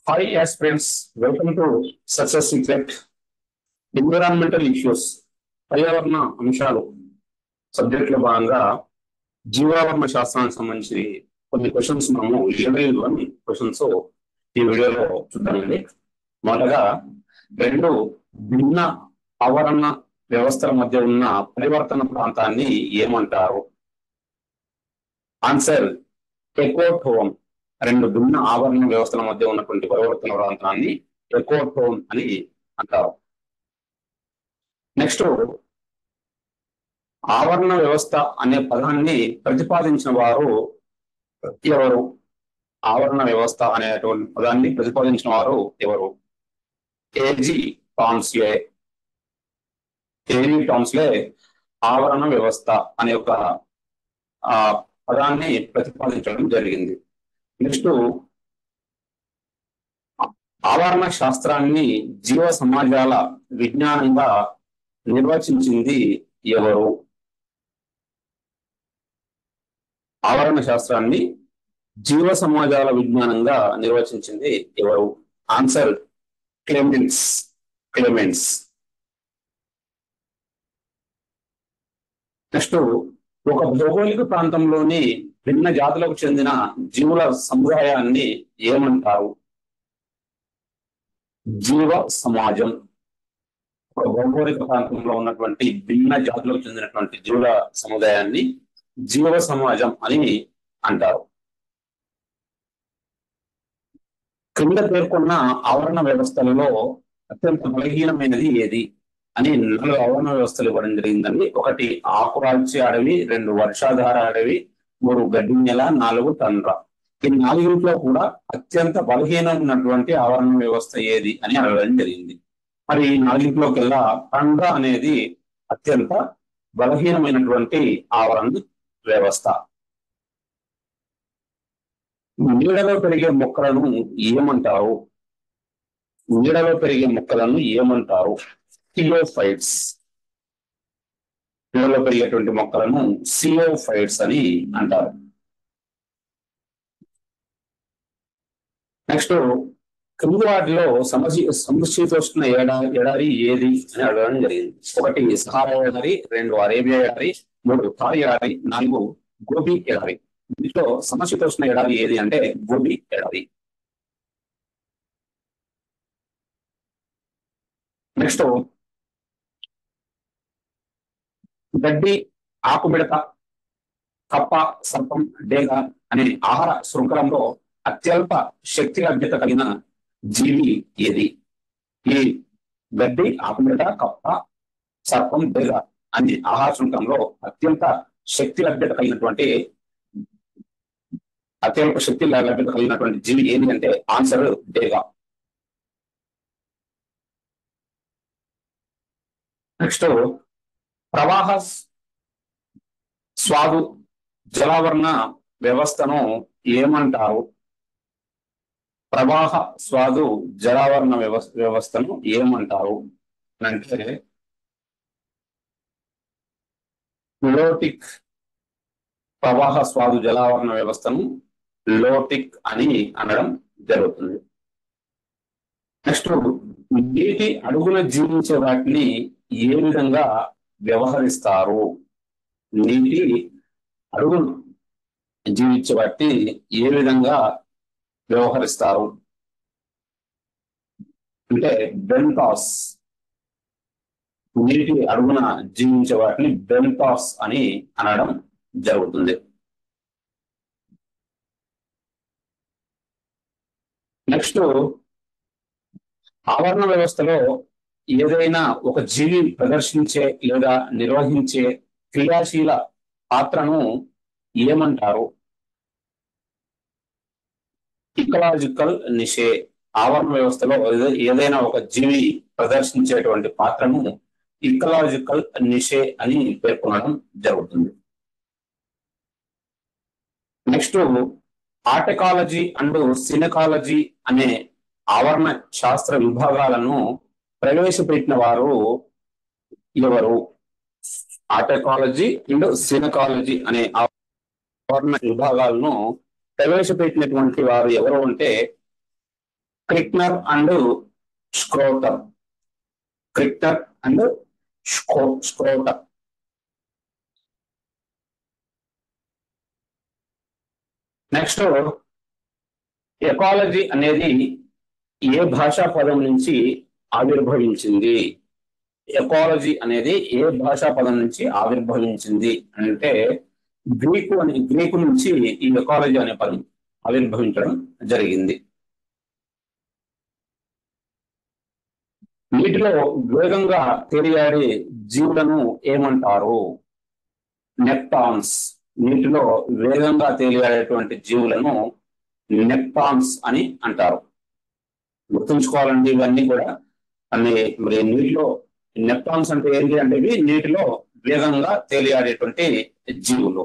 Hi aspirants, welcome to Success Secret. Environmental issues పర్యావరణ అంశాలు subject లో భాగంగా జీవావరణ శాస్త్రానికి సంబంధించి కొన్ని క్వశ్చన్స్ మనము లెవెల్ వన్ క్వశ్చన్స్ ఈ వీడియోలో చూద్దామండి మొదటగా రెండు భిన్న ఆవరణ వ్యవస్థల మధ్య ఉన్న పరివర్తన ప్రాంతాన్ని ఏమంటారు ఆన్సర్ ఎకోటోన్ రెండు భిన్న ఆవరణ వ్యవస్థల మధ్య ఉన్నటువంటి పరివర్తన ప్రాంతాన్ని ఎకోటోన్ అని అంటారు నెక్స్ట్ ఆవరణ వ్యవస్థ అనే పదాన్ని ప్రతిపాదించిన వారు ఎవరు ఆవరణ వ్యవస్థ అనేటువంటి పదాన్ని ప్రతిపాదించిన వారు ఎవరు ఏజీ టాన్స్లే ఏజీ టాన్స్లే ఆవరణ వ్యవస్థ అనే ఒక ఆ పదాన్ని ప్రతిపాదించడం జరిగింది నెక్స్ట్ ఆవరణ శాస్త్రాన్ని జీవ సమాజాల విజ్ఞానంగా నిర్వచించింది ఎవరు ఆవరణ శాస్త్రాన్ని జీవ సమాజాల విజ్ఞానంగా నిర్వచించింది ఎవరు ఆన్సర్ క్లెమెంట్స్ క్లెమెంట్స్ నెక్స్ట్ ఒక భౌగోళిక ప్రాంతంలోని భిన్న జాతులకు చెందిన జీవుల సముదాయాన్ని ఏమంటారు జీవ సమాజం ఒక భౌగోళిక ప్రాంతంలో ఉన్నటువంటి భిన్న జాతులకు చెందినటువంటి జీవుల సముదాయాన్ని జీవ సమాజం అని అంటారు క్రింద పేర్కొన్న ఆవరణ వ్యవస్థలలో అత్యంత బలహీనమైనది ఏది అని నాలుగు ఆవరణ వ్యవస్థలు ఇవ్వడం జరిగిందండి ఒకటి ఆకురాల్చే అడవి రెండు వర్షాధార అడవి మూడు గడ్డి నెల నాలుగు తండ్ర ఈ నాలుగింట్లో కూడా అత్యంత బలహీనమైనటువంటి ఆవరణ వ్యవస్థ ఏది అని అడగడం జరిగింది మరి ఈ నాలుగింట్లోకెల్లా తండ్ర అనేది అత్యంత బలహీనమైనటువంటి ఆవరణ వ్యవస్థ నీడలో పెరిగే మొక్కలను ఏమంటారు నీడలో పెరిగే మొక్కలను ఏమంటారు సియోఫైట్స్ నీడలో పెరిగేటువంటి మొక్కలను సియోఫైట్స్ అని అంటారు నెక్స్ట్ క్రింది వాటిలో సమశీ సమశీతోష్ణ ఎడా ఎడారి ఏది అని అడగడం జరిగింది ఒకటి సహారా ఎడారి రెండు అరేబియా ఎడారి మూడు థార్ ఎడారి నాలుగు గోబి ఎడారి దీంట్లో సమశీతోష్ణ ఎడారి ఏది అంటే గోబి ఎడారి నెక్స్ట్ గడ్డి ఆకుబిడత కప్ప సర్పం డేగ అనే ఆహార శృంఖలంలో అత్యల్ప శక్తి లభ్యత కలిగిన జీవి ఏది ఈ గడ్డి ఆకుబిడత కప్ప సర్పం డేగ అనే ఆహార శృంఖలంలో అత్యంత శక్తి లభ్యత కలిగినటువంటి అత్యల్ప శక్తి లభ్యత కలిగినటువంటి జీవి ఏది అంటే ఆన్సర్ డేగా నెక్స్ట్ ప్రవాహ స్వాదు జలావరణ వ్యవస్థను ఏమంటారు ప్రవాహ స్వాదు జలావరణ వ్యవస్థ వ్యవస్థను ఏమంటారు అంటే లోటిక్ ప్రవాహ స్వాదు జలావరణ వ్యవస్థను లోటిక్ అని అనడం జరుగుతుంది నెక్స్ట్ నీటి అడుగున జీవించే వాటిని ఏ విధంగా వ్యవహరిస్తారు నీటి అడుగును జీవించే వాటిని ఏ విధంగా వ్యవహరిస్తారు అంటే బెంటాస్ నీటి అడుగున జీవించే వాటిని బెంటాస్ అని అనడం జరుగుతుంది నెక్స్ట్ ఆవరణ వ్యవస్థలో ఏదైనా ఒక జీవి ప్రదర్శించే లేదా నిర్వహించే క్రియాశీల పాత్రను ఏమంటారు ఇకలాజికల్ నిషే ఆవరణ వ్యవస్థలో ఏదైనా ఒక జీవి ప్రదర్శించేటువంటి పాత్రను ఇకలాజికల్ నిషే అని పేర్కొనడం జరుగుతుంది నెక్స్ట్ ఆర్టకాలజీ అండ్ సినకాలజీ అనే ఆవరణ శాస్త్ర విభాగాలను ప్రవేశపెట్టిన వారు ఎవరు ఆర్టకాలజీ అండ్ సినకాలజీ అనే ఆవరణ విభాగాలను ప్రవేశపెట్టినటువంటి వారు ఎవరు అంటే Kirchner and Schroter Kirchner and స్క్రో స్క్రోటర్ నెక్స్ట్ ఎకాలజీ అనేది ఏ భాషా పదం నుంచి ఆవిర్భవించింది ఎకాలజీ అనేది ఏ భాషా పదం నుంచి ఆవిర్భవించింది అంటే గ్రీకు అని గ్రీకు నుంచి ఈ ఎకాలజీ అనే పదం ఆవిర్భవించడం జరిగింది నీటిలో వేగంగా తేలియాడే జీవులను ఏమంటారు నెప్టాన్స్ నీటిలో వేగంగా తేలియాడేటువంటి జీవులను నెప్టాన్స్ అని అంటారు గుర్తుంచుకోవాలండి ఇవన్నీ కూడా అన్ని మరి నీటిలో నెప్టాన్స్ అంటే ఏంటి అంటే ఇవి నీటిలో వేగంగా తేలియాడేటువంటి జీవులు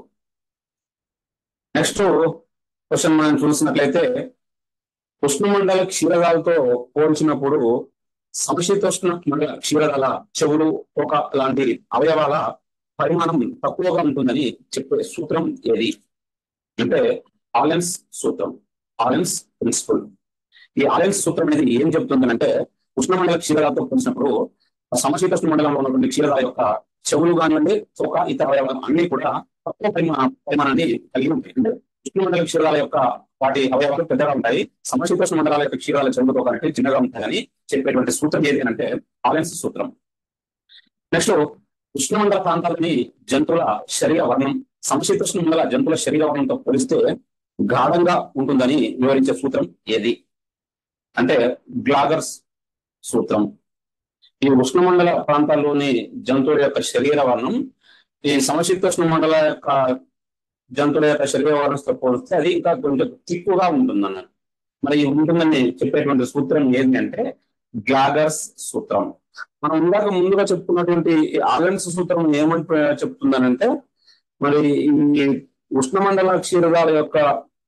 నెక్స్ట్ క్వశ్చన్ మనం చూసినట్లయితే ఉష్ణమండల క్షీరదాలతో పోల్చినప్పుడు సమశీతోష్ణ మండల క్షీరదాల చెవులు ఒక లాంటి అవయవాల పరిమాణం తక్కువగా ఉంటుందని చెప్పే సూత్రం ఏది అంటే ఆలెన్స్ సూత్రం ఆలెన్స్ ప్రిన్సిపల్ ఈ ఆలెన్స్ సూత్రం అనేది ఏం చెప్తుందంటే ఉష్ణమండల క్షీరదాలతో పోల్చినప్పుడు సమశీతోష్ణ మండలంలో ఉన్నటువంటి క్షీరదాల యొక్క చెవులు కానివ్వండి తోక ఇతర అవయవాలు అన్ని కూడా తక్కువ పరిమాణ పరిమాణాన్ని కలిగి ఉంటాయి అంటే ఉష్ణమండల క్షీరాల యొక్క వాటి అవయవాలు పెద్దగా ఉంటాయి సమశీతోష్ణ మండలాల యొక్క క్షీరాల చెవులతో కంటే చిన్నగా ఉంటాయని చెప్పేటువంటి సూత్రం ఏది అంటే ఆలెన్స్ సూత్రం నెక్స్ట్ ఉష్ణమండల ప్రాంతాలని జంతువుల శరీర వర్ణం సమశీతోష్ణ మండల జంతువుల శరీర వర్ణంతో పోలిస్తే గాఢంగా ఉంటుందని వివరించే సూత్రం ఏది అంటే గ్లాగర్స్ సూత్రం ఈ ఉష్ణమండల ప్రాంతాల్లోని జంతువుల యొక్క శరీర వర్ణం ఈ సమశీతోష్ణ మండల యొక్క జంతువుల యొక్క శరీర వర్ణంతో పోలిస్తే అది ఇంకా కొంచెం తిక్కుగా ఉంటుంది అన్నది మరి ఇది ఉంటుందని చెప్పేటువంటి సూత్రం ఏంటి అంటే గ్లాగర్స్ సూత్రం మనం ఇందాక ముందుగా చెప్పుకున్నటువంటి ఈ ఆలెన్స్ సూత్రం ఏమని చెప్తుందనంటే మరి ఈ ఉష్ణమండల క్షీరదాల యొక్క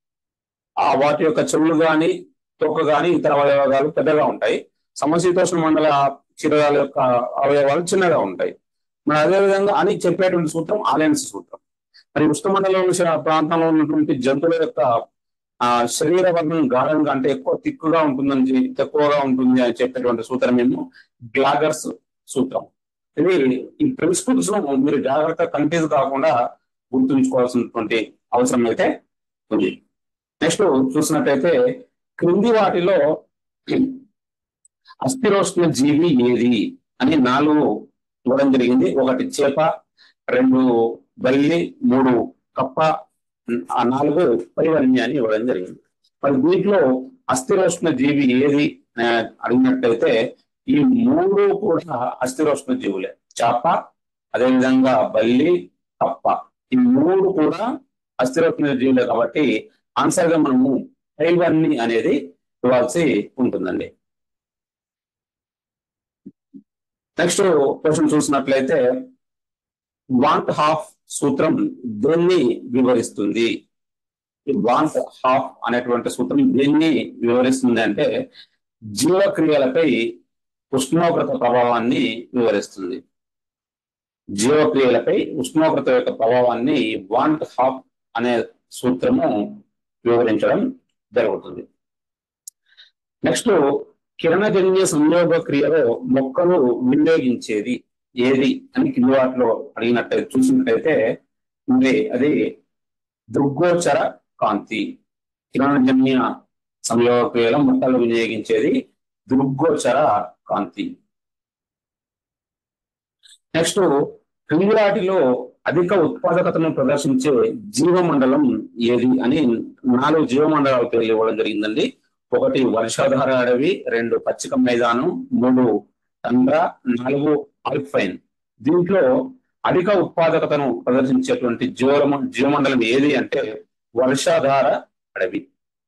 ఆ వాటి యొక్క చెవులు గాని తొక్క గాని ఇతర అవయవాలు పెద్దగా ఉంటాయి సమశీతోష్ణ మండల క్షీరదాల యొక్క అవయవాలు చిన్నగా ఉంటాయి మరి అదేవిధంగా అని చెప్పేటువంటి సూత్రం ఆలెన్స్ సూత్రం మరి ఉష్ణమండల ప్రాంతంలో ఉన్నటువంటి జంతువుల యొక్క ఆ శరీర వర్ణం గాఢంగా అంటే ఎక్కువ తిక్కుగా ఉంటుందని తక్కువగా ఉంటుంది అని చెప్పేటువంటి సూత్రం ఏమో గ్లాగర్స్ సూత్రం ఇది ఈ ప్రిన్సిపల్స్ ను మీరు జాగ్రత్త కన్ఫ్యూజ్ కాకుండా గుర్తుంచుకోవాల్సినటువంటి అవసరం అయితే ఉంది నెక్స్ట్ చూసినట్టయితే క్రింది వాటిలో అస్థిరోష్ణ జీవి ఏది అని నాలుగు ఇవ్వడం జరిగింది ఒకటి చేప రెండు బల్లి మూడు కప్ప ఆ నాలుగు పరివర్ణి అని ఇవ్వడం జరిగింది మరి దీంట్లో అస్థిరోష్ణ జీవి ఏది అడిగినట్లయితే ఈ మూడు కూడా అస్థిరోష్ణ జీవులే చేప అదేవిధంగా బల్లి కప్ప ఈ మూడు కూడా అస్థిరోష్ణ జీవులే కాబట్టి ఆన్సర్ గా మనము పరివర్ణి అనేది ఇవ్వాల్సి ఉంటుందండి నెక్స్ట్ క్వశ్చన్ చూసినట్లయితే వాంట్ హాఫ్ సూత్రం దేన్ని వివరిస్తుంది వాంట్ హాఫ్ అనేటువంటి సూత్రం దేన్ని వివరిస్తుంది అంటే జీవక్రియలపై ఉష్ణోగ్రత ప్రభావాన్ని వివరిస్తుంది జీవక్రియలపై ఉష్ణోగ్రత యొక్క ప్రభావాన్ని వాంట్ హాఫ్ అనే సూత్రము వివరించడం జరుగుతుంది నెక్స్ట్ కిరణజన్య సంయోగ క్రియలో మొక్కలు వినియోగించేది ఏది అని కింది వాటిలో అడిగినట్టయితే చూసినట్టయితే ఉంది అది దృగ్గోచర కాంతి కిరణజన్య సంయోగ క్రియలో మొక్కలు వినియోగించేది దృగ్గోచర కాంతి నెక్స్ట్ క్రింది వాటిలో అధిక ఉత్పాదకతను ప్రదర్శించే జీవమండలం ఏది అని నాలుగు జీవమండలాల పేర్లు ఇవ్వడం జరిగిందండి ఒకటి వర్షాధార అడవి రెండు పచ్చిక మైదానం మూడు తండ్ర నాలుగు ఆల్ఫైన్ దీంట్లో అధిక ఉత్పాదకతను ప్రదర్శించేటువంటి జీవమ జీవమండలం ఏది అంటే వర్షాధార అడవి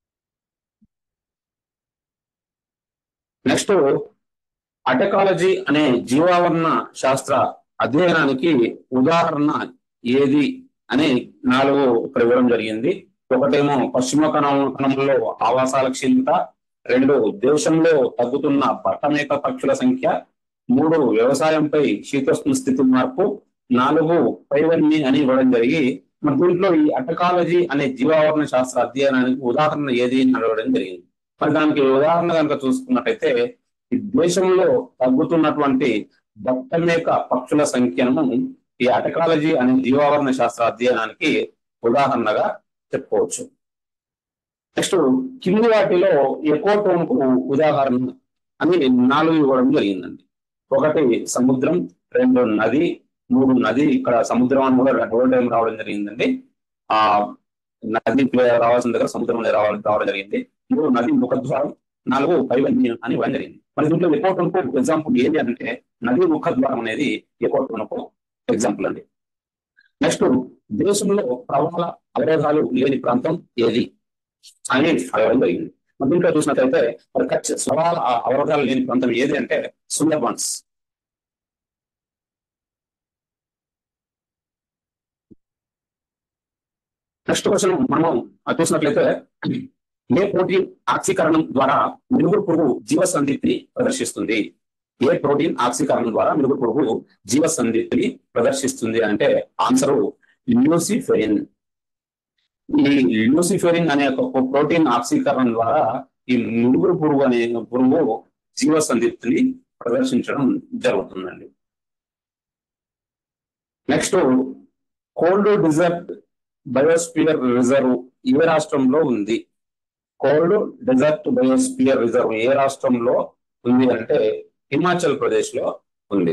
నెక్స్ట్ అటకాలజీ అనే జీవావరణ శాస్త్ర అధ్యయనానికి ఉదాహరణ ఏది అని నాలుగు ఇక్కడ ఇవ్వడం జరిగింది ఒకటేమో పశ్చిమ కణం కణంలో ఆవాసాల క్షీణత రెండు దేశంలో తగ్గుతున్న పట్టమేక పక్షుల సంఖ్య మూడు వ్యవసాయంపై శీతోష్ణ స్థితి మార్పు నాలుగు పైవన్ని అని ఇవ్వడం జరిగి మరి దీంట్లో ఈ అటకాలజీ అనే జీవావరణ శాస్త్ర అధ్యయనానికి ఉదాహరణ ఏది అని అడగడం జరిగింది మరి దానికి ఉదాహరణ కనుక చూసుకున్నట్టయితే ఈ దేశంలో తగ్గుతున్నటువంటి బట్టమేక పక్షుల సంఖ్యను ఈ అటకాలజీ అనే జీవావరణ శాస్త్ర అధ్యయనానికి ఉదాహరణగా చెప్పుకోవచ్చు నెక్స్ట్ కింది వాటిలో ఎకోటోన్ కు ఉదాహరణ అని నాలుగు ఇవ్వడం జరిగిందండి ఒకటి సముద్రం రెండు నది మూడు నది ఇక్కడ సముద్రం అని కూడా రెండు టైం రావడం జరిగిందండి ఆ నది రావాల్సిన దగ్గర సముద్రం అనేది రావడం రావడం జరిగింది మూడు నది ముఖద్వారం నాలుగు పైవన్యం అని ఇవ్వడం జరిగింది మరి దీంట్లో ఎకోటోన్ కు ఎగ్జాంపుల్ ఏంటి అంటే నది ముఖద్వారం అనేది ఎకోటోన్ కు ఎగ్జాంపుల్ అండి నెక్స్ట్ దేశంలో ప్రవాహ అవరోధాలు లేని ప్రాంతం ఏది అని అడగడం జరిగింది మరి దీంట్లో చూసినట్లయితే మరి కచ్ సవాల అవరోధాలు లేని ప్రాంతం ఏది అంటే సుందర్బన్స్ నెక్స్ట్ క్వశ్చన్ మనం చూసినట్లయితే ఏ ప్రోటీన్ ఆక్సీకరణం ద్వారా మినుగురు పురుగు జీవ సందిప్తిని ప్రదర్శిస్తుంది ఏ ప్రోటీన్ ఆక్సీకరణం ద్వారా మినుగురు పురుగు జీవ సందిప్తిని ప్రదర్శిస్తుంది అంటే ఆన్సర్ ల్యూసిఫెరిన్ ఈ ల్యూసిఫెరిన్ అనే ఒక ప్రోటీన్ ఆక్సీకరణం ద్వారా ఈ మినుగురు పురుగు అనే పురుగు జీవ సందిప్తిని ప్రదర్శించడం జరుగుతుందండి next cold desert biosphere reserve ఏ రాష్ట్రంలో ఉంది కోల్డ్ డెజర్ట్ బయోస్పియర్ రిజర్వ్ ఏ రాష్ట్రంలో ఉంది అంటే హిమాచల్ ప్రదేశ్ లో ఉంది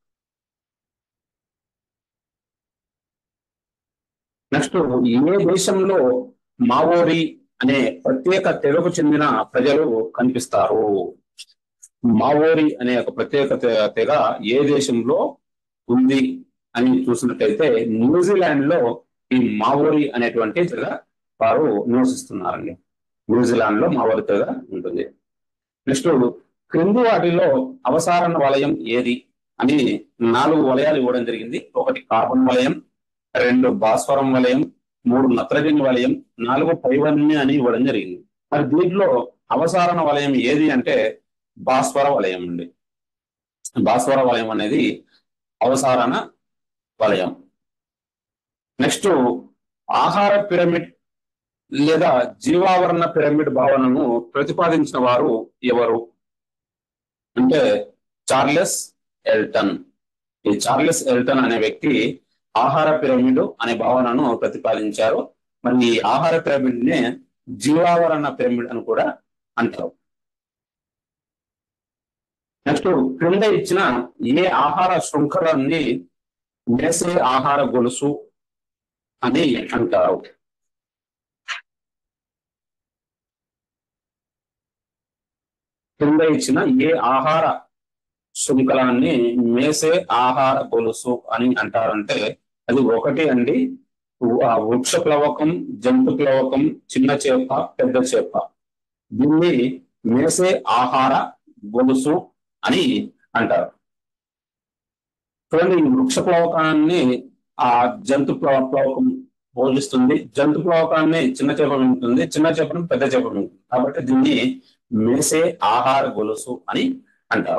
నెక్స్ట్ ఏ దేశంలో మావోరి అనే ప్రత్యేక తెగకు చెందిన ప్రజలు కనిపిస్తారు మావోరి అనే ఒక ప్రత్యేక తె- తెగ ఏ దేశంలో ఉంది అని చూసినట్టయితే న్యూజిలాండ్ లో ఈ మావోరి అనేటువంటి తెగ వారు నివసిస్తున్నారండి న్యూజిలాండ్ లో మావోరి తెగ ఉంటుంది నెక్స్ట్ క్రింది వాటిలో అవసారణ వలయం ఏది అని నాలుగు వలయాలు ఇవ్వడం జరిగింది ఒకటి కార్బన్ వలయం రెండు భాస్వరం వలయం మూడు నత్రజని వలయం నాలుగు పైవన్య అని ఇవ్వడం జరిగింది మరి దీంట్లో అవసారణ వలయం ఏది అంటే భాస్వర వలయం అండి భాస్వర వలయం అనేది అవసారణ వలయం నెక్స్ట్ ఆహార పిరమిడ్ లేదా జీవావరణ పిరమిడ్ భావనను ప్రతిపాదించిన వారు ఎవరు అంటే చార్లెస్ ఎల్టన్ ఈ చార్లెస్ ఎల్టన్ అనే వ్యక్తి ఆహార పిరమిడ్ అనే భావనను ప్రతిపాదించారు మరి ఈ ఆహార పిరమిడ్ నే జీవావరణ పిరమిడ్ అని కూడా అంటారు నెక్స్ట్ క్రింద ఇచ్చిన ఏ ఆహార శృంఖలాన్ని వేసే ఆహార గొలుసు అని అంటారు కింద ఇచ్చిన ఏ ఆహార శృంఖలాన్ని మేసే ఆహార గొలుసు అని అంటారంటే అది ఒకటి అండి ఆ వృక్ష ప్లవకం జంతు ప్లవకం చిన్న చేప పెద్ద చేప దీన్ని మేసే ఆహార గొలుసు అని అంటారు చూడండి ఈ వృక్ష ప్లవకాన్ని ఆ జంతు ప్లవ ప్లవకం పోషిస్తుంది జంతు ప్లవకాన్ని చిన్న చేప మింగుతుంది చిన్న చేపను పెద్ద చేప మింగుతుంది కాబట్టి దీన్ని మేసే ఆహార గొలుసు అని అంటారు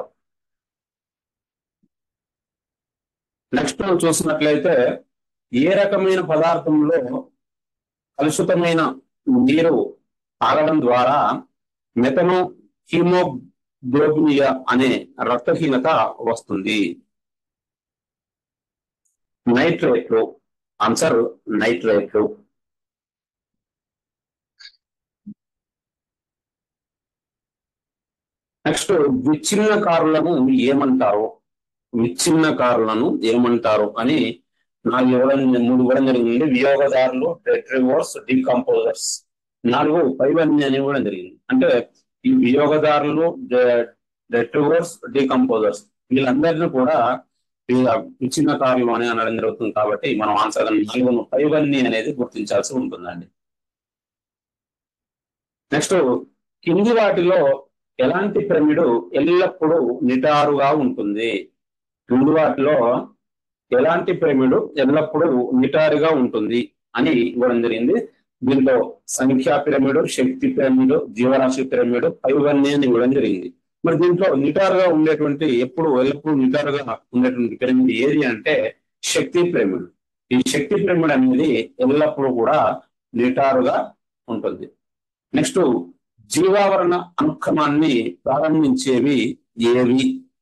నెక్స్ట్ చూసినట్లయితే ఏ రకమైన పదార్థంలో కలుషితమైన నీరు తాగడం ద్వారా మెతనో హీమోగ్లోబినియా అనే రక్తహీనత వస్తుంది నైట్రేట్లు ఆన్సర్ నైట్రేట్లు నెక్స్ట్ విచ్ఛిన్నకారులను ఏమంటారు విచ్ఛిన్నకారులను ఏమంటారు అని నాలుగు ఇవ్వడం మూడు ఇవ్వడం జరిగింది వియోగదారులు రెట్రివర్స్ డీకంపోజర్స్ నాలుగు పైవన్నీ అని ఇవ్వడం జరిగింది అంటే ఈ వియోగదారులు రెట్రివర్స్ డీకంపోజర్స్ వీళ్ళందరినీ కూడా వీళ్ళ విచ్ఛిన్నకారులు అని అనడం జరుగుతుంది కాబట్టి మనం ఆన్సర్ నాలుగు పైవన్నీ అనేది గుర్తించాల్సి ఉంటుందండి నెక్స్ట్ కింది వాటిలో ఎలాంటి పిరమిడ్ ఎల్లప్పుడూ నిటారుగా ఉంటుంది కింది వాటిలో ఎలాంటి పిరమిడ్ ఎల్లప్పుడూ నిటారుగా ఉంటుంది అని ఇవ్వడం జరిగింది దీంట్లో సంఖ్యా పిరమిడ్ శక్తి పిరమిడ్ జీవరాశి పిరమిడ్ ఇవన్నీ అని ఇవ్వడం జరిగింది మరి దీంట్లో నిటారుగా ఉండేటువంటి ఎప్పుడు ఎల్లప్పుడూ నిటారుగా ఉండేటువంటి పిరమిడ్ ఏది అంటే శక్తి పిరమిడ్ ఈ శక్తి పిరమిడ్ అనేది ఎల్లప్పుడూ కూడా నిటారుగా ఉంటుంది నెక్స్ట్ జీవావరణ అనుక్రమాన్ని ప్రారంభించేవి ఏవి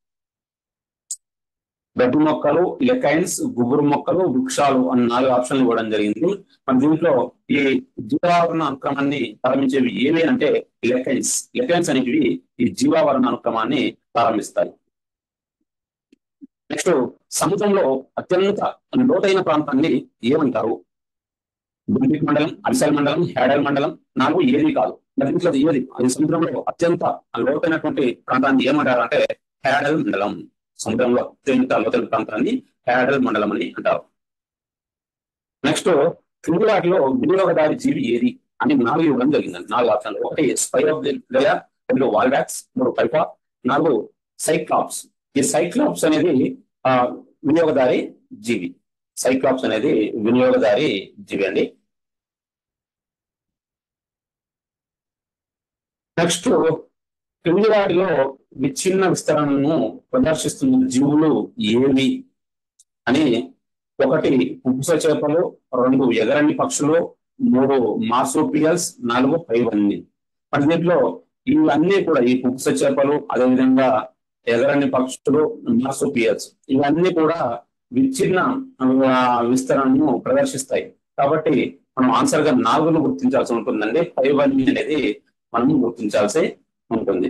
గడ్డి మొక్కలు లెకైన్స్ గుబురు మొక్కలు వృక్షాలు అని నాలుగు ఆప్షన్లు ఇవ్వడం జరిగింది మన దీంట్లో ఈ జీవావరణ అనుక్రమాన్ని ప్రారంభించేవి ఏవి అంటే లెకైన్స్ లెకైన్స్ అనేవి ఈ జీవావరణ అనుక్రమాన్ని ప్రారంభిస్తాయి నెక్స్ట్ సముద్రంలో అత్యంత లోతైన ప్రాంతాన్ని ఏమంటారు బుల్బిక్ మండలం అడిసల్ మండలం హేడల్ మండలం నాలుగు ఏది కాదు మరి దీంట్లో అది ఏది అది సముద్రంలో అత్యంత లోతైనటువంటి ప్రాంతాన్ని ఏమంటారు అంటే హేడల్ మండలం సముద్రంలో అత్యంత లోతైన ప్రాంతాన్ని హేడల్ మండలం అని అంటారు నెక్స్ట్ క్రింది వాటిలో వినియోగదారి జీవి ఏది అని నాలుగు ఇవ్వడం జరిగిందండి నాలుగు ఆప్షన్లు ఒకటి స్పై ఆఫ్ ది లేయర్ రెండు వాల్బ్యాక్స్ మూడు పైపా నాలుగు సైక్లాప్స్ ఈ సైక్లాప్స్ అనేది ఆ వినియోగదారి జీవి సైక్లాప్స్ అనేది వినియోగదారి జీవి అండి నెక్స్ట్ క్రింది వాటిలో విచ్ఛిన్న విస్తరణను ప్రదర్శిస్తున్న జీవులు ఏవి అని ఒకటి పుంస చేపలు రెండు ఎగరని పక్షులు మూడు మాసోపియల్స్ నాలుగు పైవన్నీ మరి దీంట్లో ఇవన్నీ కూడా ఈ పుంస చేపలు అదేవిధంగా ఎగరని పక్షులు మాసోపియల్స్ ఇవన్నీ కూడా విచ్ఛిన్న ఆ, విస్తరణను ప్రదర్శిస్తాయి కాబట్టి మనం ఆన్సర్ గా నాలుగును గుర్తించాల్సి ఉంటుందండి పైవన్నీ అనేది మనం గుర్తించాల్సి ఉంటుంది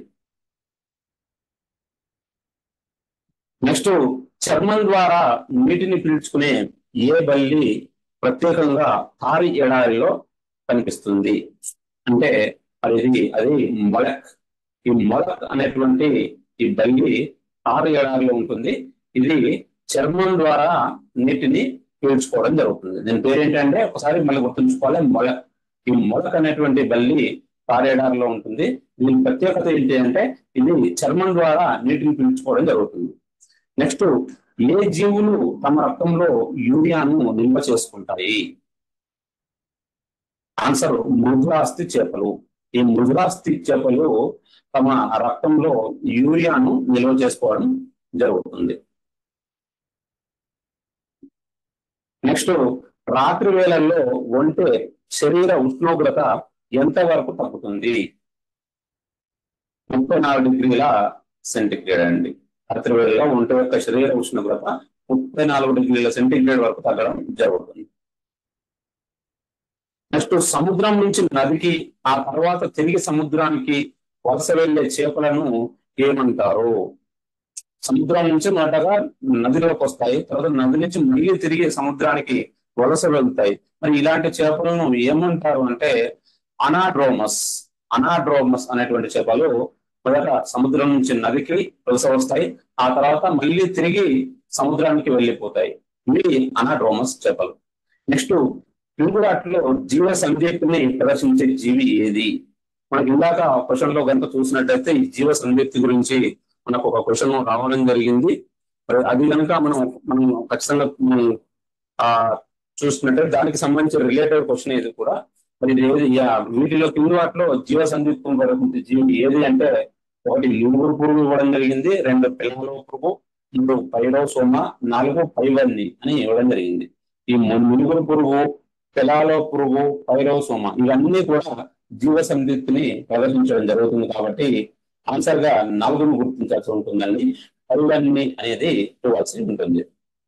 నెక్స్ట్ చర్మం ద్వారా నీటిని పీల్చుకునే ఏ బల్లి ప్రత్యేకంగా తారి ఎడారిలో కనిపిస్తుంది అంటే అది అది మొలక్ ఈ మొలక్ అనేటువంటి ఈ బల్లి తారు ఎడారిలో ఉంటుంది ఇది చర్మం ద్వారా నీటిని పీల్చుకోవడం జరుగుతుంది దీని పేరు ఏంటంటే ఒకసారి మళ్ళీ గుర్తుంచుకోవాలి మొలక్ ఈ మొలక్ అనేటువంటి బల్లి తారేడారిలో ఉంటుంది దీని ప్రత్యేకత ఏంటి అంటే ఇది చర్మం ద్వారా నీటిని పీల్చుకోవడం జరుగుతుంది నెక్స్ట్ ఏ జీవులు తమ రక్తంలో యూరియాను నిల్వ చేసుకుంటాయి ఆన్సర్ మృదులాస్థి చేపలు ఈ మృదులాస్థి చేపలు తమ రక్తంలో యూరియాను నిల్వ చేసుకోవడం జరుగుతుంది నెక్స్ట్ రాత్రి వేళల్లో ఒంటె శరీర ఉష్ణోగ్రత ఎంత వరకు తగ్గుతుంది ముప్పై నాలుగు డిగ్రీల సెంటిగ్రేడ్ అండి రాత్రి వేళల్లో ఒంటె యొక్క శరీర ఉష్ణోగ్రత ముప్పై నాలుగు డిగ్రీల సెంటిగ్రేడ్ వరకు తగ్గడం జరుగుతుంది నెక్స్ట్ సముద్రం నుంచి నదికి ఆ తర్వాత తిరిగి సముద్రానికి వలస వెళ్లే చేపలను ఏమంటారు సముద్రం నుంచి మొదటగా నదిలోకి వస్తాయి తర్వాత నది నుంచి మళ్ళీ తిరిగి సముద్రానికి వలస వెళ్తాయి మరి ఇలాంటి చేపలను ఏమంటారు అంటే అనాడ్రోమస్ అనాడ్రోమస్ అనేటువంటి చేపలు మొదట సముద్రం నుంచి నదికి వలస వస్తాయి ఆ తర్వాత మళ్ళీ తిరిగి సముద్రానికి వెళ్ళిపోతాయి ఇవి అనాడ్రోమస్ చేపలు నెక్స్ట్ పింగురాట్లో జీవ సంధ్యక్తిని ప్రదర్శించే జీవి ఏది మనకి ఇందాక క్వశ్చన్ లో కనుక చూసినట్టయితే ఈ జీవ సంధ్యక్తి గురించి మనకు ఒక క్వశ్చన్ రావడం జరిగింది మరి అది కనుక మనం మనం ఖచ్చితంగా మనం ఆ చూసినట్టే దానికి సంబంధించిన రిలేటెడ్ క్వశ్చన్ ఇది కూడా మరి ఇది ఏది యా, వీటిలో కింది వాటిలో జీవ సంయుక్తం ప్రదర్శించే జీవి ఏది అంటే ఒకటి లింగురు పురుగు ఇవ్వడం జరిగింది రెండు పిల్లల పురుగు మూడు పైలో సోమ నాలుగు పైవన్ని అని ఇవ్వడం జరిగింది ఈ మునుగురు పురుగు పిలాలో పురుగు పైరవ సోమ ఇవన్నీ కూడా జీవ సంయుక్తిని ప్రదర్శించడం జరుగుతుంది కాబట్టి ఆన్సర్ గా నాలుగును గుర్తించాల్సి ఉంటుందండి పైవన్ని అనేది ఇవ్వాల్సి ఉంటుంది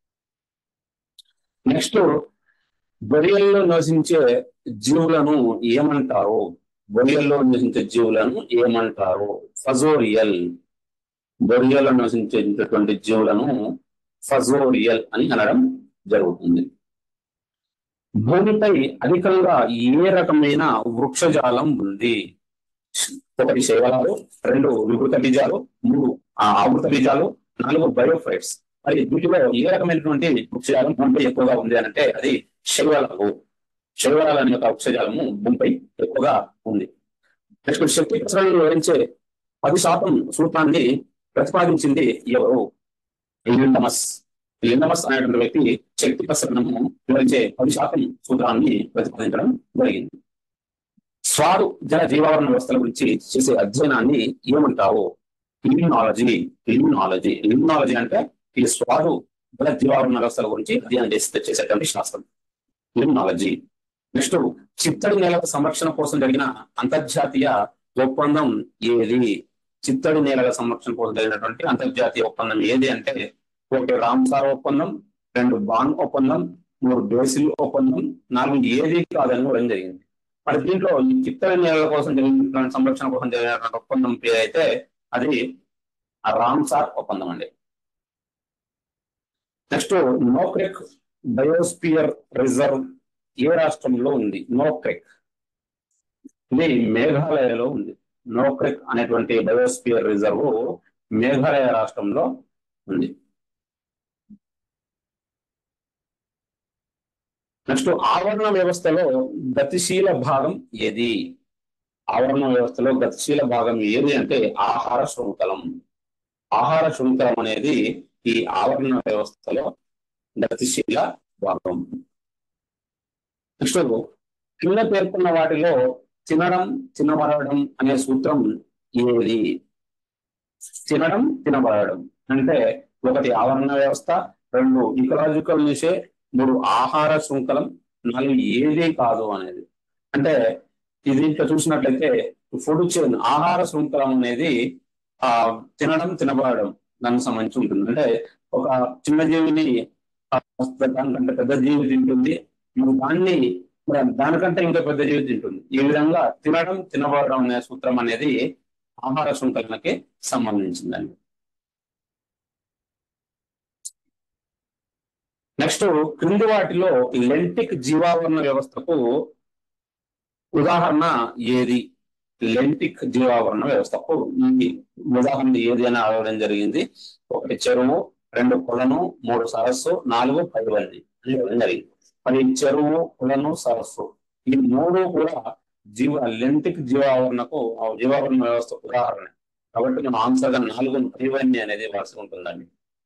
నెక్స్ట్ బొరియల్లో నివసించే జీవులను ఏమంటారు బొరియల్లో నివసించే జీవులను ఏమంటారు ఫజోరియల్ బొరియల్లో నివసించేటటువంటి జీవులను ఫజోరియల్ అని అనడం జరుగుతుంది భూమిపై అధికంగా ఏ రకమైన వృక్షజాలం ఉంది ఒకటి శైవలాలు రెండు వికృత బీజాలు మూడు ఆ, ఆవృత బీజాలు నాలుగు బయోఫైట్స్ మరి వీటిలో ఏ రకమైనటువంటి వృక్షజాలం భూమిపై ఎక్కువగా ఉంది అని అంటే అది శైవలాలు శైవలాలు అనే యొక్క వృక్షజాలము భూమిపై ఎక్కువగా ఉంది నెక్స్ట్ శక్తి ప్రసరణను వివరించే పది శాతం సూత్రాన్ని ప్రతిపాదించింది ఎవరు లిండమస్ లిండమస్ అనేటువంటి వ్యక్తి శక్తి ప్రసరణము వివరించే పది శాతం సూత్రాన్ని ప్రతిపాదించడం జరిగింది స్వాదు జల జీవావరణ వ్యవస్థల గురించి చేసే అధ్యయనాన్ని ఏమంటారు లిమ్నాలజీ లిమ్నాలజీ లిమ్నాలజీ అంటే ఈ స్వాదు జల జీవావరణ వ్యవస్థల గురించి అధ్యయనం చేసి చేసేటువంటి శాస్త్రం లిమ్నాలజీ నెక్స్ట్ చిత్తడి నేలల సంరక్షణ కోసం జరిగిన అంతర్జాతీయ ఒప్పందం ఏది చిత్తడి నేలల సంరక్షణ కోసం జరిగినటువంటి అంతర్జాతీయ ఒప్పందం ఏది అంటే ఒకటి రామ్సార్ ఒప్పందం రెండు బాన్ ఒప్పందం మూడు బేసిల్ ఒప్పందం నాలుగు ఏది కాదని కూడా జరిగింది మరి దీంట్లో ఈ చిత్తడి నేలల కోసం జరిగినటువంటి సంరక్షణ కోసం జరిగినటువంటి ఒప్పందం పేరు అయితే అది రామ్సార్ ఒప్పందం అండి నెక్స్ట్ నోక్రెక్ బయోస్పియర్ రిజర్వ్ ఏ రాష్ట్రంలో ఉంది నోక్రెక్ ఇది మేఘాలయలో ఉంది నోక్రెక్ అనేటువంటి బయోస్పియర్ రిజర్వ్ మేఘాలయ రాష్ట్రంలో ఉంది నెక్స్ట్ ఆవరణ వ్యవస్థలో గతిశీల భాగం ఏది ఆవరణ వ్యవస్థలో గతిశీల భాగం ఏది అంటే ఆహార శృంఖలం ఆహార శృంఖలం అనేది ఈ ఆవరణ వ్యవస్థలో గతిశీల భాగం నెక్స్ట్ కింద పేర్కొన్న వాటిలో తినడం తినబడడం అనే సూత్రం ఏది తినడం తినబడడం అంటే ఒకటి ఆవరణ వ్యవస్థ రెండు ఇకలాజికల్ నిషే మూడు ఆహార శృంఖలం నాలుగు ఏది కాదు అనేది అంటే ఇది ఇంకా చూసినట్లయితే ఫుడ్ చైన్ ఆహార శృంఖలం అనేది ఆ తినడం తినబడడం దానికి సంబంధించి ఉంటుంది అంటే ఒక చిన్న జీవిని ఆ, దానికంటే పెద్ద జీవి తింటుంది మరి దాన్ని మరి దానికంటే ఇంకా పెద్ద జీవి తింటుంది ఈ విధంగా తినడం తినబడడం అనే సూత్రం అనేది ఆహార శృంఖలకి సంబంధించిందండి నెక్స్ట్ క్రింది వాటిలో లెంటిక్ జీవావరణ వ్యవస్థకు ఉదాహరణ ఏది లెంటిక్ జీవావరణ వ్యవస్థకు ఈ ఉదాహరణ ఏది అని అడగడం జరిగింది ఒకటి చెరువు రెండు కొలను మూడు సరస్సు నాలుగు పైవల్లి అని ఇవ్వడం జరిగింది మరి చెరువు కొలను సరస్సు ఈ మూడు కూడా జీవ లెంటిక్ జీవావరణకు ఆ జీవావరణ వ్యవస్థకు ఉదాహరణ కాబట్టి మనం ఆన్సర్ గా నాలుగు పైవల్లి అనేది వాసి ఉంటుందండి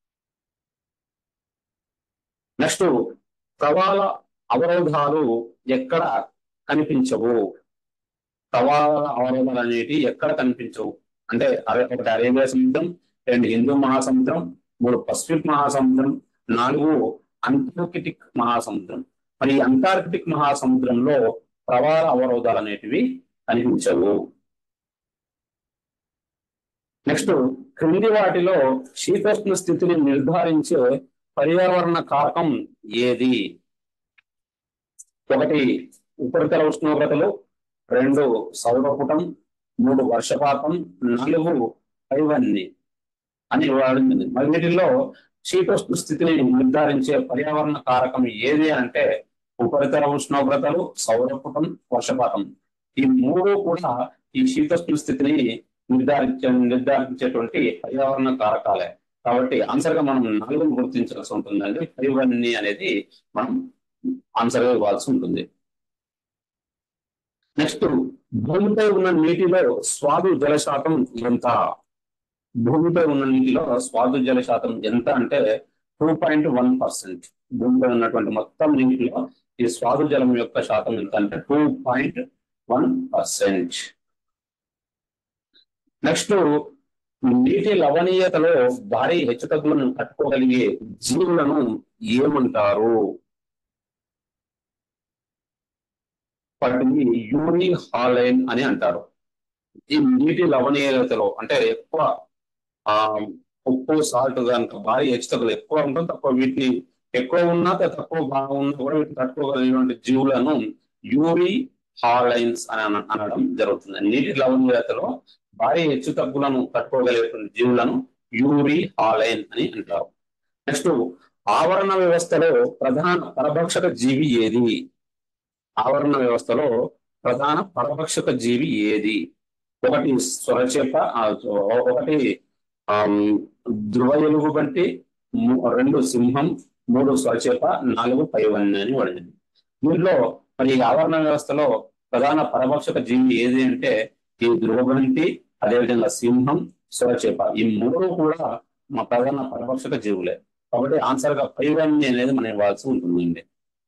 నెక్స్ట్ ప్రవాల అవరోధాలు ఎక్కడ కనిపించవు ప్రవాల అవరోధాలు అనేవి ఎక్కడ కనిపించవు అంటే అరే ఒకటి అరేబియా సముద్రం రెండు హిందూ మహాసముద్రం మూడు పసిఫిక్ మహాసముద్రం నాలుగు అంటార్కిటిక్ మహాసముద్రం మరి ఈ అంటార్కిటిక్ మహాసముద్రంలో ప్రవాల అవరోధాలు అనేటివి కనిపించవు నెక్స్ట్ క్రింది వాటిలో శీతోష్ణ స్థితిని నిర్ధారించే పర్యావరణ కారకం ఏది ఒకటి ఉపరితల ఉష్ణోగ్రతలు రెండు సౌరపుటం మూడు వర్షపాతం నాలుగు పైవన్ని అని వాడింది మరి వీటిల్లో శీతోష్ణ స్థితిని నిర్ధారించే పర్యావరణ కారకం ఏది అంటే ఉపరితల ఉష్ణోగ్రతలు సౌరపుటం వర్షపాతం ఈ మూడు కూడా ఈ శీతోష్ణ స్థితిని నిర్ధారించే నిర్ధారించేటువంటి పర్యావరణ కారకాలే కాబట్టి ఆన్సర్ గా మనం నాలుగును గుర్తించాల్సి ఉంటుందండి పైవన్నీ అనేది మనం ఆన్సర్ గా ఇవ్వాల్సి ఉంటుంది నెక్స్ట్ భూమిపై ఉన్న నీటిలో స్వాదు జల శాతం ఎంత భూమిపై ఉన్న నీటిలో స్వాదు జల శాతం ఎంత అంటే టూ పాయింట్ వన్ పర్సెంట్ భూమిపై ఉన్నటువంటి మొత్తం నీటిలో ఈ స్వాదు జలం యొక్క శాతం ఎంత అంటే two point one percent next నీటి లవణీయతలో భారీ హెచ్చుతగ్గులను తట్టుకోగలిగే జీవులను ఏమంటారు వాటిని యూరి హాలైన్ అని అంటారు ఈ నీటి లవణీయతలో అంటే ఎక్కువ ఆ ఉప్పు సాల్ట్ కనుక భారీ హెచ్చుతగ్గులు ఎక్కువ ఉంటుంది తక్కువ వీటిని ఎక్కువ ఉన్నా తక్కువ బాగా ఉన్నా కూడా వీటిని తట్టుకోగలిగినటువంటి జీవులను యూరి హాలైన్స్ అని అన- అనడం జరుగుతుంది నీటి లవణీయతలో భారీ హెచ్చు తగ్గులను తట్టుకోగలిగేటువంటి జీవులను యూరి హాలైన్ అని అంటారు నెక్స్ట్ ఆవరణ వ్యవస్థలో ప్రధాన పరభక్షక జీవి ఏది ఆవరణ వ్యవస్థలో ప్రధాన పరభక్షక జీవి ఏది ఒకటి స్వరచేప ఆ, ఒకటి ఆమ్, ధ్రువ ఎలుగు బంటి ము- రెండు సింహం మూడు స్వరచేప నాలుగు పైవన్ని అని పడింది దీంట్లో మరి ఈ ఆవరణ వ్యవస్థలో ప్రధాన పరభక్షక జీవి ఏది అంటే ఈ ధ్రువబంతి అదేవిధంగా సింహం స్వరచేప ఈ మూడు కూడా మా ప్రధాన పరభక్షక జీవులే కాబట్టి ఆన్సర్ గా పైవన్ని అనేది మనం ఇవ్వాల్సి ఉంటుందండి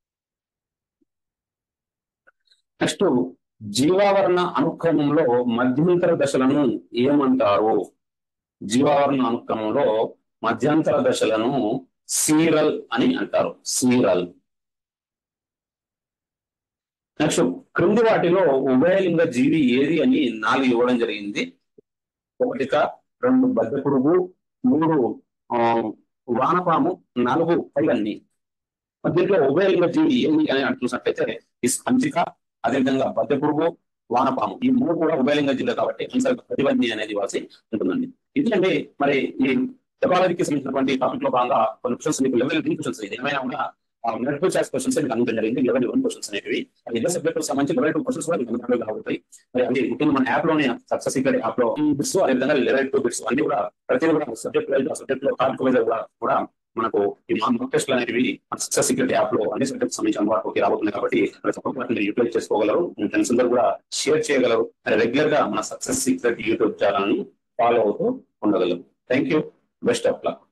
నెక్స్ట్ జీవావరణ అనుక్రమంలో మధ్యంతర దశలను ఏమంటారు జీవావరణ అనుక్రమంలో మధ్యంతర దశలను సీరల్ అని అంటారు సీరల్ నెక్స్ట్ క్రింది వాటిలో ఉభయలింగ జీవి ఏది అని నాలుగు ఇవ్వడం జరిగింది ఒకటిక రెండు బద్దె పురుగు మూడు ఆ, వానపాము నాలుగు పైగన్ని మరి దీంట్లో ఉభయలింగ జీవి ఏది అని అటు చూసినట్లయితే ఈ స్పంజిక అదేవిధంగా బద్దె పురుగు వానపాము ఈ మూడు కూడా ఉభయలింగ జీవులు కాబట్టి ఆన్సర్ ప్రతివన్నీ అనేది ఇవ్వాల్సి ఉంటుందండి ఎందుకంటే మరి ఈ టెక్నాలజీకి సంబంధించినటువంటి టాపిక్ లో భాగంగా కొన్ని క్వశ్చన్స్ మీకు లెవెల్ త్రీ క్వశ్చన్స్ ఇది ఏమైనా కూడా మల్టిపుల్ చాయిస్ క్వశ్చన్స్ మీకు అందులో జరిగింది లెవెల్ వన్ క్వశ్చన్స్ అనేవి అది ఇదే సబ్జెక్ట్ సంబంధించి లెవెల్ టూ క్వశ్చన్స్ కూడా మీకు అందులో అవుతాయి మరి అది ముఖ్యంగా మన యాప్ లోనే సక్సెస్ సీక్రెట్ యాప్ లో బిట్స్ అదేవిధంగా లెవెల్ టూ బిట్స్ అన్ని కూడా ప్రతి కూడా సబ్జెక్ట్ వైజ్ సబ్జెక్ట్ లో టాపిక్ వైజ్ కూడా కూడా మనకు ఈ మాక్ టెస్ట్ అనేవి మన సక్సెస్ సీక్రెట్ యాప్ లో అన్ని సబ్జెక్ట్ సంబంధించిన అందుబాటులోకి రాబోతున్నాయి కాబట్టి ప్రతి ఒక్క వాటిని మీరు యూటిలైజ్ చేసుకోగలరు మీ ఫ్రెండ్స్ అందరూ కూడా షేర్ చేయగలరు రెగ్యులర్ గా మన సక్సెస్ సీక్రెట్ యూట్యూబ్ ఛానల్ ని ఫాలో అవుతూ ఉండగలరు thank you best of luck